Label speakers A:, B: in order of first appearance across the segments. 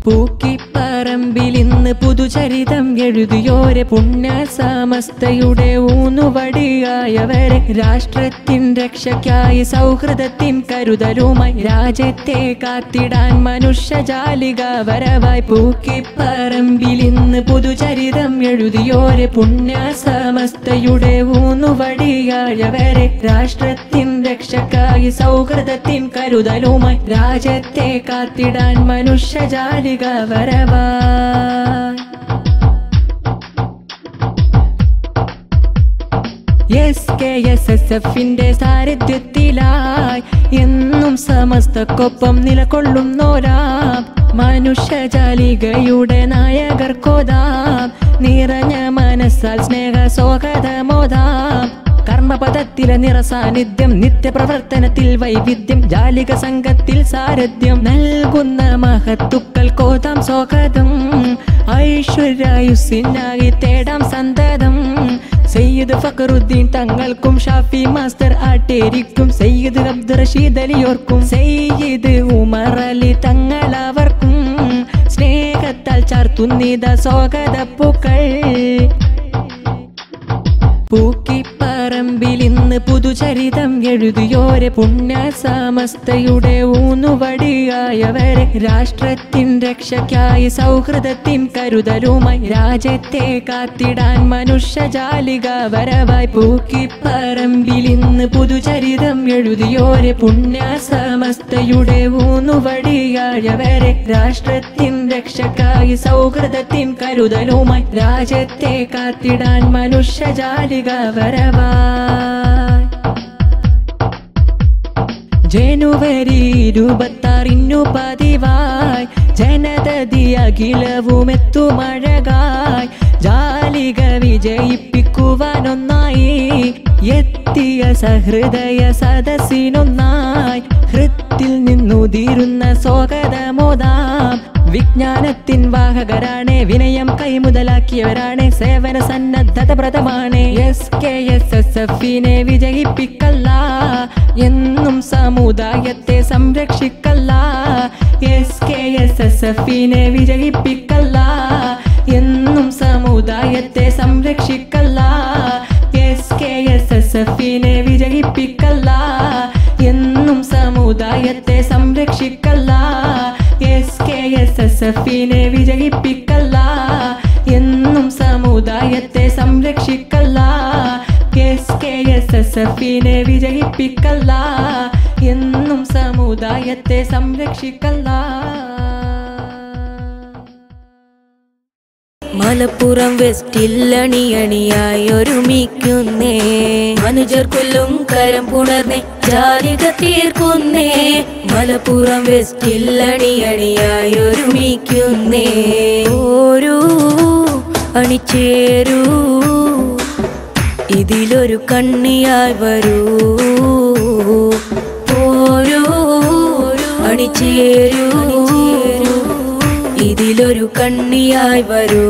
A: പൂക്കിപ്പറമ്പിൽ ഇന്ന് പുതുചരിതം എഴുതിയോരെ പുണ്യ സമസ്തയുടെ ഊന്നുവടിയായവരെ രാഷ്ട്രത്തിൻ രക്ഷയ്ക്കായി സൗഹൃദത്തിൻ കരുതലുമായി രാജ്യത്തെ കാത്തിടാൻ മനുഷ്യജാലിക വരവായി പൂക്കിപ്പറമ്പിൽ ഇന്ന് പുതുചരിതം എഴുതിയോരെ പുണ്യ സമസ്തയുടെ ഊന്നുവടിയായവരെ രാഷ്ട്രത്തിൻ രക്ഷക്കായി സൗഹൃദത്തിൻ കരുതലുമായി രാജ്യത്തെ കാത്തിടാൻ മനുഷ്യജാലിക വരവാ എസ് കെ എസ് എസ് എഫിന്റെ സാരഥ്യത്തിലായി എന്നും സമസ്തക്കൊപ്പം നിലകൊള്ളുന്നോരാം മനുഷ്യജാലികയുടെ നായകർക്കോതാം നിറഞ്ഞ മനസ്സാൽ സ്നേഹ സ്വാഗതമോതാം കർമ്മപദത്തിലെ നിറസാന്നിധ്യം നിത്യപ്രവർത്തനത്തിൽ വൈവിധ്യം ജാലിക സംഘത്തിൽ സാരഥ്യം നൽകുന്ന മഹത്തുക്കൾ കോതാം സ്വാഗതം ഐശ്വര്യായുസിനായി തേടാം സന്തതം സയ്യിദ് ഫഖറുദ്ദീൻ തങ്ങൾക്കും ഷാഫി മാസ്റ്റർ ആട്ടേരിക്കും സയ്യിദ് അബ്ദുൾ റഷീദ് അലിയോർക്കും സയ്യിദ് ഉമർ അലി തങ്ങളവർക്കും സ്നേഹത്താൽ ചാർത്തുന്നിത സ്വാഗതപ്പൂക്കൾ പൂക്കിപ്പറമ്പിൽ ഇന്ന് പുതുചരിതം എഴുതിയോരെ പുണ്യ സമസ്തയുടെ ഊന്നുവടിയായവരെ രാഷ്ട്രത്തിൻ രക്ഷയ്ക്കായി സൗഹൃദത്തിൻ കരുതലുമായി രാജ്യത്തെ കാത്തിടാൻ മനുഷ്യജാലിക വരവായി പൂക്കിപ്പറമ്പിൽ ഇന്ന് പുതുചരിതം എഴുതിയോരെ പുണ്യ സമസ്തയുടെ ഊന്നുവടിയായവരെ രാഷ്ട്രത്തിൻ രക്ഷയ്ക്കായി സൗഹൃദത്തിൻ കരുതലുമായി രാജ്യത്തെ കാത്തിടാൻ മനുഷ്യജാലിക വരവായി ജനുവരി ഇരുപത്താറിനു പതിവായി ജനതതി അഖിലവുമെത്തുമഴകായി ജാലിക വിജയിപ്പിക്കുവാനൊന്നായി എത്തിയ സഹൃദയ സദസ്സിനൊന്നായി ഹൃത്തിൽ നിന്നുതിരുന്ന സ്വാഗതമോദാം വിജ്ഞാനത്തിൻ വാഹകരാണ് വിനയം കൈമുതലാക്കിയവരാണ് സേവന സന്നദ്ധത പ്രദമാണ് എസ് കെ എസ് എസ് എഫിനെ വിജയിപ്പിക്കല്ല എന്നും സമുദായത്തെ സംരക്ഷിക്കല്ല എസ് കെ എസ് എസ് എഫിനെ വിജയിപ്പിക്കല്ല എന്നും സമുദായത്തെ സംരക്ഷിക്കല്ല എസ് കെ എസ് എസ് എഫിനെ വിജയിപ്പിക്കല്ല എന്നും സമുദായത്തെ സംരക്ഷിക്കല്ല എസ് കെ എസ് എസ് എഫിനെ വിജയിപ്പിക്കല്ല എന്നും സമുദായത്തെ സംരക്ഷിക്കല്ല എസ് കെ എസ് എസ് എഫിനെ വിജയിപ്പിക്കല്ല എന്നും സമുദായത്തെ സംരക്ഷിക്കല്ല
B: മലപ്പുറം വെസ്റ്റിൽ അണിയണിയായി ഒരുമിക്കുന്നേ മനുജർ കൊല്ലും കരം പുണർന്നേ ജാലിക തീർക്കുന്നേ മലപ്പുറം വെസ്റ്റിൽ അണിയണിയായി ഒരുമിക്കുന്നേ ഓരൂ അണിചേരൂ ഇതിലൊരു കണ്ണിയായി വരൂ ഓരോ അണിചേരൂ ഇതിലൊരു കണ്ണിയായി വരൂ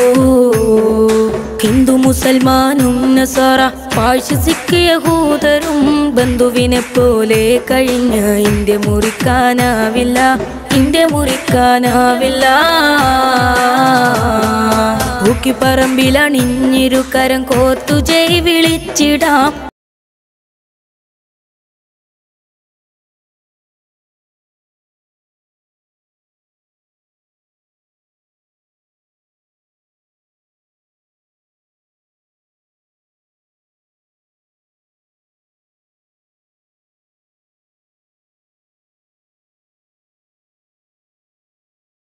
B: ഹിന്ദു മുസൽമാനും നസാറ പാഴ്സിക്ക് യഹൂദരും ബന്ധുവിനെ പോലെ കഴിഞ്ഞ ഇന്ത്യ മുറിക്കാനാവില്ല ഇന്ത്യ മുറിക്കാനാവില്ല ൂക്കിപ്പറമ്പിലണിഞ്ഞിരു കരം കോർത്തു ജയ് വിളിച്ചിടാം